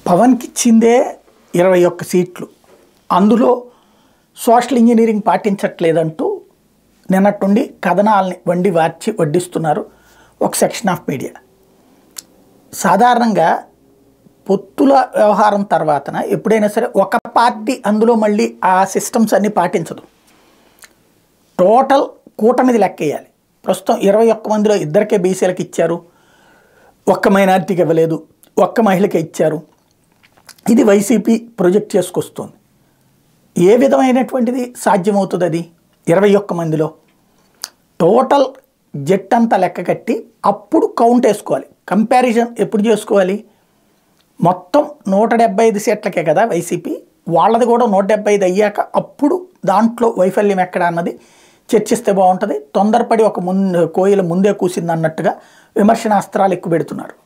పవన్కి ఇచ్చిందే ఇరవై ఒక్క సీట్లు అందులో సోషల్ ఇంజనీరింగ్ పాటించట్లేదంటూ నిన్నట్టుండి కథనాలని వండి వార్చి వడ్డిస్తున్నారు ఒక సెక్షన్ ఆఫ్ మీడియా సాధారణంగా పొత్తుల వ్యవహారం తర్వాతన ఎప్పుడైనా సరే ఒక పార్టీ అందులో మళ్ళీ ఆ సిస్టమ్స్ అన్నీ పాటించదు టోటల్ కూటమిది లెక్కేయాలి ప్రస్తుతం ఇరవై ఒక్క మందిలో ఇద్దరికే బీసీలకు ఇచ్చారు ఒక్క మైనార్టీకి ఇవ్వలేదు ఒక్క మహిళకి ఇచ్చారు ఇది వైసీపీ ప్రొజెక్ట్ చేసుకొస్తుంది ఏ విధమైనటువంటిది సాధ్యమవుతుంది అది ఇరవై ఒక్క మందిలో టోటల్ జట్ అంతా లెక్క కట్టి అప్పుడు కౌంట్ వేసుకోవాలి కంపారిజన్ ఎప్పుడు చేసుకోవాలి మొత్తం నూట డెబ్బై ఐదు సీట్లకే కదా వైసీపీ వాళ్ళది కూడా నూట డెబ్బై ఐదు అయ్యాక అప్పుడు దాంట్లో వైఫల్యం ఎక్కడ అన్నది చర్చిస్తే బాగుంటుంది తొందరపడి ఒక ముందు కోయిల ముందే కూసింది అన్నట్టుగా విమర్శనాస్త్రాలు ఎక్కువ పెడుతున్నారు